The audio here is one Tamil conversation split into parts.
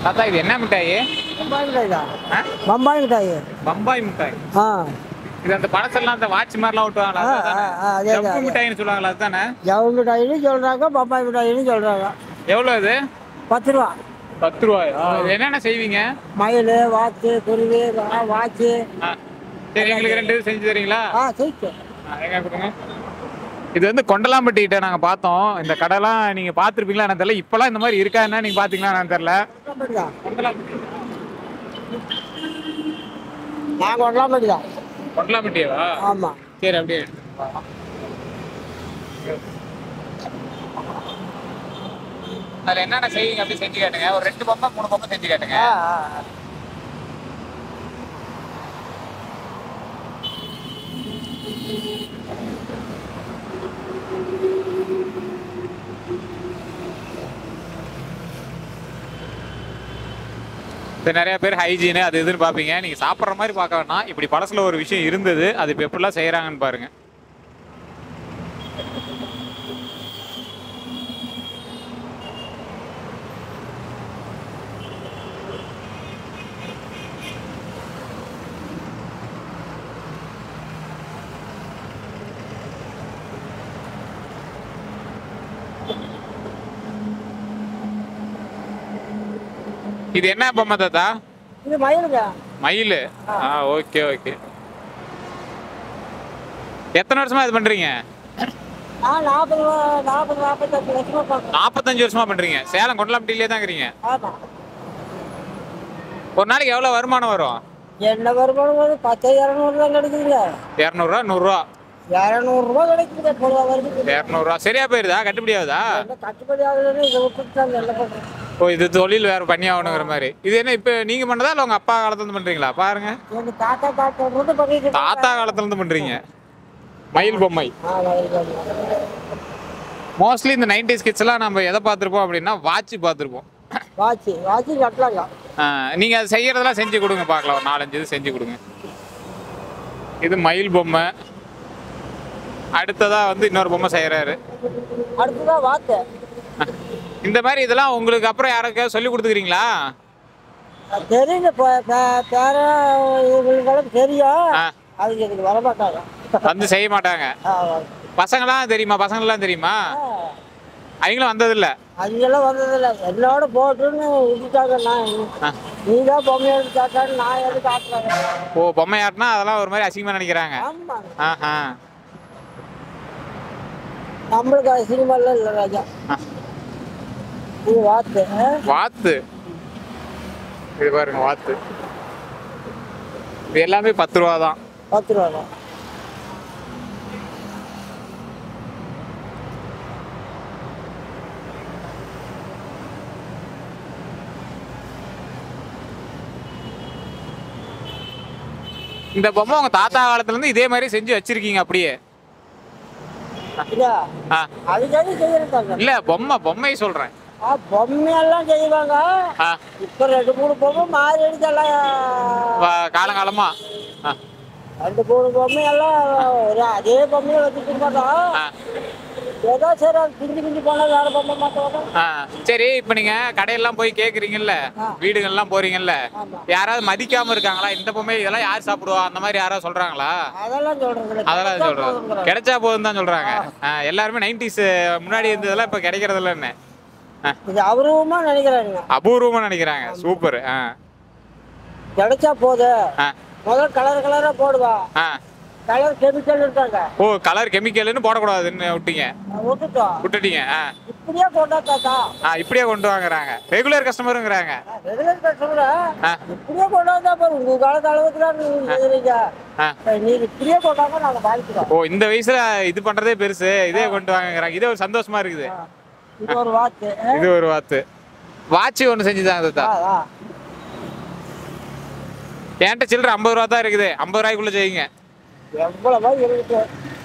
தாத்தா இது என்ன மிட்டாய் பம்பாய் மிட்டாய் தான் ஆ? பம்பாய் மிட்டாய் பம்பாய் மிட்டாய் ஆ இது அந்த பழசெல்லாம் அந்த வாட்ச் மாதிரிலாம் ஓட்டுவாங்களா ஆ, ஆ, ஆ, அதே, ஜப்பு அதே. மிட்டாய்னு சொல்லுவாங்களா அதுதானே ஜவு மிட்டாயின்னு சொல்கிறாங்க பம்பாய் மிட்டாயின்னு சொல்கிறாங்க எவ்வளோ இது பத்து ரூபா பத்து ரூபாய் இது என்னென்ன செய்வீங்க மயில் வாத்து குருவி வா- வாட்சு ஆ. சரி எங்களுக்கு ரெண்டு இது செஞ்சு தரீங்களா ஆ சீக்கு ஆ, எங்க கொடுங்க இது வந்து கொண்டலாம்பட்டி கிட்ட நாங்க பார்த்தோம் இந்த கடைலாம் நீங்க பார்த்திருப்பீங்களா எனக்கு தெரியல இப்பெல்லாம் இந்த மாதிரி இருக்கா என்ன நீங்க பாத்தீங்களா எனக்கு தெரியல தான் கொண்டலாம்பட்டி நாங்கள் ஒன்றாம் தான் கொண்டலாம்பட்டியவா ஆமாம் சரி அப்படியே எடுத்துட்டு வா. அதுல என்னென்ன செய்வீங்க அப்படி செஞ்சு காட்டுங்க ஒரு ரெண்டு பொம்மை மூணு பொம்மை செஞ்சு காட்டுங்க ஆ ஆ இது நிறைய பேர் ஹைஜீனு அது இதுன்னு பார்ப்பீங்க நீங்க சாப்பிட்ற மாதிரி பார்க்க வேணாம் இப்படி பழசுல ஒரு விஷயம் இருந்தது அது இப்போ எப்படிலாம் செய்யறாங்கன்னு பாருங்க இது என்ன பொம்மை தாத்தா இது மயிலுங்க மயில் ஆ ஓகே ஓகே எத்தனை வருஷமா இது பண்றீங்க ஆ நாற்பது ரூபா நாற்பது நாற்பத்தஞ்சு லட்சமா பார்க்குறேன் நாற்பத்தஞ்சு வருஷமா பண்றீங்க சேலம் கொண்டலாம்பட்டியிலே தான் இருக்கிறீங்க ஆமாம் ஒரு நாளைக்கு எவ்வளவு வருமானம் வரும் என்ன வருமானம் வருது பத்து இரநூறு தான் கிடைக்குதுங்க இரநூறுவா நூறுரூவா இரநூறுபா கிடைக்குதுங்க பொதுவாக வருது இரநூறுவா சரியா போயிருதா கட்டுப்படி ஆகுதா என்ன கட்டுப்படி ஆகுதுன்னு இதை விட்டுட்டு தான் என்ன பண்ணுறேன் ஓ இது தொழில் வேற பண்ணி ஆகணுங்கிற மாதிரி இது என்ன இப்போ நீங்க பண்ணதா இல்லை உங்க அப்பா காலத்துல இருந்து பண்றீங்களா பாருங்க எங்கள் தாத்தா தாத்தா மட்டும் பண்ணிட்டு இருக்காங்க. தாத்தா காலத்துல இருந்து பண்றீங்க மயில் பொம்மை ஆ மயில் பொம்மை. மோஸ்ட்லி இந்த நைன்டிஸ் கிட்ஸ் எல்லாம் நம்ம எதை பார்த்துருப்போம் அப்படின்னா வாட்ச் பார்த்துருப்போம் வாட்சி வாட்சி கட்டலாங்க நீங்க அது செய்யறதெல்லாம் செஞ்சு கொடுங்க பார்க்கலாம் ஒரு நாலஞ்சு இது செஞ்சு கொடுங்க இது மயில் பொம்மை அடுத்ததா வந்து இன்னொரு பொம்மை செய்யறாரு அடுத்ததான் வாத்து இந்த மாதிரி இதெல்லாம் உங்களுக்கு அப்புறம் யாருக்காவது சொல்லி கொடுத்துக்கிறீங்களா அது தெரியுது பே- பே- பேரன் இவங்களுக்கெல்லாம் தெரியும் ஆ. அதுக்கு இதுக்கு வரமாட்டாங்க வந்து செய்ய மாட்டாங்க ஆ, பசங்களாம் தெரியுமா பசங்களாம் தெரியுமா ஆ. அவங்களும் வந்ததில்ல அங்கெல்லாம் வந்ததில்ல என்னோட போட்டுன்னு விட்டுட்டாங்க நான் ஆ. நீ தான் பொம்மை எடுத்து காட்டான்னு நான் எதுக்கு காட்டுறாங்க ஓ பொம்மை ஆட்டினா அதெல்லாம் ஒரு மாதிரி அசிங்கமா நினைக்கிறாங்க ஆமாங்க ஆஹா நம்மளுக்கு அது சினிமாலாம் இல்லை ராஜா ஆ. இது வாத்து ஆ? வாத்து இது பாருங்க வாத்து இது எல்லாமே பத்து ரூபா தான் பத்து ரூபா தான் இந்த பொம்மை உங்க தாத்தா காலத்துல இருந்து இதே மாதிரி செஞ்சு வச்சிருக்கீங்க அப்படியே இல்ல ஆ. அதுக்காக செய்யறாங்க இல்ல பொம்மை பொம்மை சொல்றேன் ஆ பொம்மையெல்லாம் செய்வாங்க ஆ, இப்ப ரெண்டு மூணு பொம்மை மாறி அடிச்செல்லாம் வ- காலங்காலமா ஆ, ரெண்டு மூணு பொம்மையெல்லாம் ஒரு அதே பொம்மையை வச்சுக்க மாட்டோம் ஆ, ஏதோ சரி அது பிஞ்சு பிஞ்சு போனா வேற பொம்மை மாட்டோம் ஆ. சரி இப்ப நீங்க கடையெல்லாம் போய் கேக்குறீங்கல்ல ஆ. வீடுகள்லாம் போறீங்கல்ல ஆமா யாராவது மதிக்காம இருக்காங்களா இந்த பொம்மை இதெல்லாம் யார் சாப்பிடுவா அந்த மாதிரி யாராவது சொல்றாங்களா அதெல்லாம் சொல்றது அதெல்லாம் சொல்றாங்க கிடைச்சா போதும் தான் சொல்றாங்க ஆ, எல்லாருமே நைன்டிஸ் முன்னாடி இருந்ததெல்லாம் இப்ப கிடைக்கிறது இல்லைன்னு இது அபூர்வமா நினைக்கிறாங்க அபூர்வமா நினைக்கிறாங்க சூப்பர் ஆ கிடைச்சா போது ஆ முதல்ல கலர் கலரா போடுவா ஆ கலர் கெமிக்கல் இருக்காங்க ஓ கலர் கெமிக்கல்னு போடக்கூடாதுன்னு விட்டீங்க விட்டுட்டோம் விட்டுட்டீங்க ஆ இப்படியே கொண்டா தாத்தா ஆ இப்படியே கொண்டு வாங்குறாங்க ரெகுலர் கஸ்டமருங்கிறாங்க ரெகுலர் கஸ்டமர் ஆ. இப்படியே கொண்டாந்தா பாரு உங்க காலத்து அளவுக்கு தான் நீங்க செய்றீங்க ஆ நீங்க இப்படியே கொண்டாம நாங்க பாதிக்கிறோம் ஓ இந்த வயசுல இது பண்றதே பெருசு இதே கொண்டு வாங்குறாங்க இதே ஒரு சந்தோஷமா இருக்குது இது ஒரு வாத்து இது ஒரு வாத்து வாட்ச் ஒன்று செஞ்சுதாங்க தாத்தா ஆ, ஆ. என்கிட்ட சில்லற ஐம்பது ரூபா தான் இருக்குது ஐம்பது ரூபாய்க்குள்ள செய்யுங்க எவ்வளவோ இருக்கு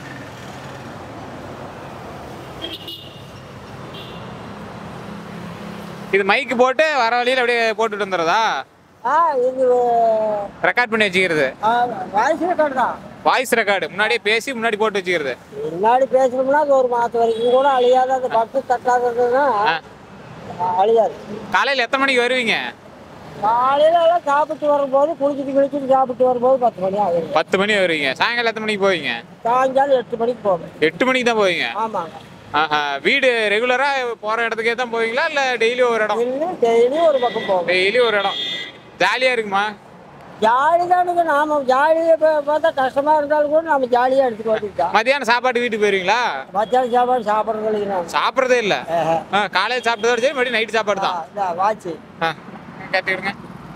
இது மைக்கு போட்டு வர வழியில அப்படியே போட்டுட்டு வந்துடுறதா ஆ இது ரெக்கார்ட் பண்ணி வச்சுக்கிறது வாய்ஸ் ரெக்கார்டு தான் வாய்ஸ் ரெக்கார்டு முன்னாடியே பேசி முன்னாடி போட்டு வச்சுக்கிறது முன்னாடி பேசணும்னா அது ஒரு மாசம் வரைக்கும் கூட அழியாத அந்த பட்டு தட்டாததுன்னா ஆ. அழியாது காலையில் எத்தனை மணிக்கு வருவீங்க காலையில எல்லாம் சாப்பிட்டு வரும்போது குளிச்சுட்டு குளிச்சுட்டு சாப்பிட்டு வரும்போது பத்து மணி ஆகுது பத்து மணி வருவீங்க சாயங்காலம் எத்தனை மணிக்கு போவீங்க சாயங்காலம் எட்டு மணிக்கு போகணும் எட்டு மணிக்கு தான் போவீங்க ஆமாங்க ஆஹா வீடு ரெகுலரா போற இடத்துக்கே தான் போவீங்களா இல்ல டெய்லி ஒரு இடம் இன்னும் டெய்லி ஒரு பக்கம் போகணும் டெய்லி ஒரு இடம் ஜாலியா இருக்குமா ஜாலி தானுங்க நாம ஜாலியை பார்த்தா கஷ்டமா இருந்தாலும் கூட நம்ம ஜாலியா எடுத்துட்டு வந்துட்டோம் மத்தியானம் சாப்பாடு வீட்டுக்கு போயிருவீங்களா மத்தியானம் சாப்பாடு சாப்பிட்றதுக்கு நான் சாப்பிட்றதே இல்ல ஆ, காலையில சாப்பிட்டதோட சரி மறுபடியும் நைட் சாப்பாடு தான் வாட்சி ஆ, கேட்டுக்கிடுங்க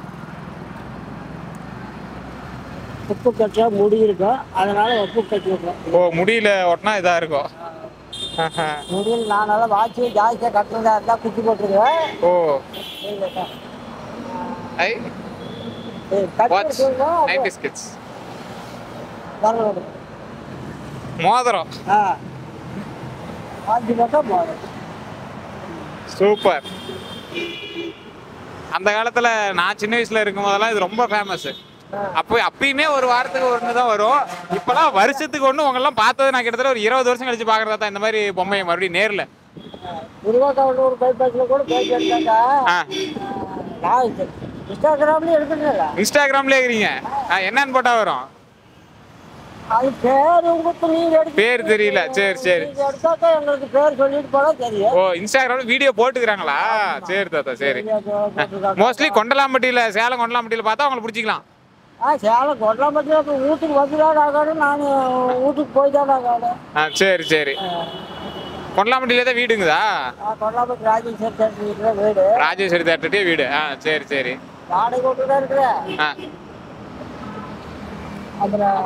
உப்பு கட்டா முடி இருக்கும் அதனால உப்பு கட்டி விடுறோம் ஓ முடியல ஒட்டினா இதா இருக்கும் ஆஹா. முடியல நானெல்லாம் வாட்சி ஜாஸ்தியாக கட்டுறதா இருந்தால் குத்தி போட்டுருவேன் ஓ இல்லைக்கா. ஐ ஏய், கட்டி வாட்ச் வச்சிருந்தோம், நைன்டி ஸ்கிட்ஸ் வரணும். மோதிரம் ஆ வாட்சி போட்டா போதும் சூப்பர் அந்த காலத்துல நான் சின்ன வயசுல இருக்கும் போதெல்லாம் இது ரொம்ப ஃபேமஸ் அப்போ அப்பயுமே ஒரு வாரத்துக்கு ஒன்று தான் வரும் இப்போலாம் வருஷத்துக்கு ஒன்று உங்கெல்லாம் பார்த்தது நான் கிட்டத்தட்ட ஒரு இருபது வருஷம் கழிச்சு பார்க்கறதா தான் இந்த மாதிரி பொம்மையை மறுபடியும் நேரில் உருவாக்க ஒரு பைபாஸில் கூட பேசி எடுத்தாக்கா ஆ நான் இன்ஸ்டாகிராம்லேயும் எடுக்கிறதில்ல இன்ஸ்டாகிராம்ல இருக்கிறீங்க ஆ என்னன்னு போட்டா வரும் அது பேர் உங்களுக்கு நீங்க எடுத்து பேர் தெரியல சரி சரி நீங்க எடுத்தாக்கா எங்களுக்கு பேர் சொல்லிட்டு போனா தெரியும் ஓ இன்ஸ்டாகிராம்ல வீடியோ போட்டுக்கிறாங்களா சரி தாத்தா சரி போட்டிருக்காங்க. மோஸ்ட்லி கொண்டலாம்பட்டியில சேலம் கொண்டலாம்பட்டியில பார்த்தா அவங்களை பிடிச்சிக்கலாம் ஆ சேலம் கொட்டலாம்பட்டியில் இப்போ வீட்டுக்கு வந்துதான் ஆகணும் நான் வீட்டுக்கு போய் தான் ஆகணும் ஆ சரி சரி கொண்டலாம்பட்டியில தான் வீடுங்குதா கொட்டலாம்பட்டி ராஜேஸ்வரி தேட்டர் வீட்டில் வீடு ராஜேஸ்வரி தேட்டர்ட்டே வீடு ஆ சரி சரி வாடகை விட்டு தான் இருக்கிறேன் ஆ அப்புறம்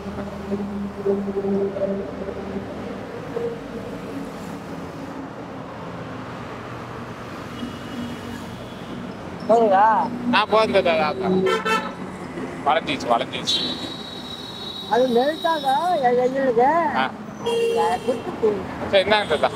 போதுங்களா ஆ போதும் தாத்தா தாத்தா வளைஞ்சிச்சு வளைஞ்சிச்சு அது மெல்ட்டாங்க எங்களுக்கு ஆ கொடுத்துட்டு சரி இந்தாங்க தாத்தா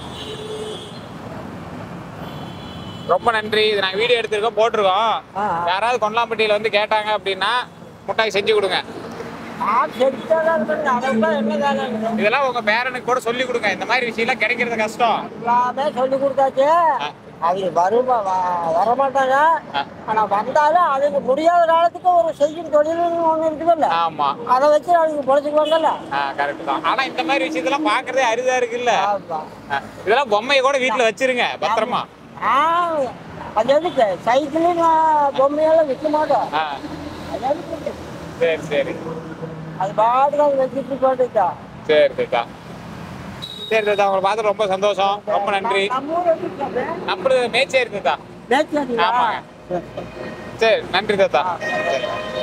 ரொம்ப நன்றி இது நாங்கள் வீடியோ எடுத்திருக்கோம் போட்டிருக்கோம் ஆ யாராவது கொண்டலாம்பட்டியில வந்து கேட்டாங்க அப்படின்னா முட்டாய் செஞ்சு கொடுங்க நான் செஞ்சுதான் இருக்கேன் அதெல்லாம் என்ன வேலை இதெல்லாம் உங்க பேரனுக்கு கூட சொல்லி கொடுங்க இந்த மாதிரி விஷயம்லாம் கிடைக்கிறது கஷ்டம் எல்லாமே சொல்லி கொடுத்தாச்சு அவங்க வருமா வ- வரமாட்டாங்க ஆ. ஆனா வந்தாலும் அவங்க முடியாத காலத்துக்கு ஒரு செய்யும் தொழில்னு ஒண்ணு இருக்குதுல்ல ஆமா அதை வச்சு அவங்க பொழைச்சிக்குவாங்கல்ல கரெக்ட் தான் ஆனா இந்த மாதிரி விஷயத்தெல்லாம் பாக்குறதே அரிதா இருக்குல்ல ஆமா ஆ, இதெல்லாம் பொம்மையை கூட வீட்டுல வச்சிருங்க பத்திரமா ஆ அது எதுக்கு சைக்கிளு நான் பொம்மையெல்லாம் விற்க மாட்டோம் ஆ, அது எதுக்கு சரி சரி அது பாட்டுக்கு அது வச்சுட்டு போட்டுட்டா சரி தாத்தா சரி தாத்தா உங்களை பார்த்து ரொம்ப சந்தோஷம் ரொம்ப நன்றி நம்ம ஊர் எப்படி நம்மளது மேய்ச்சேரி தாத்தா பேச்சு ஆமாங்க. சரி நன்றி தாத்தா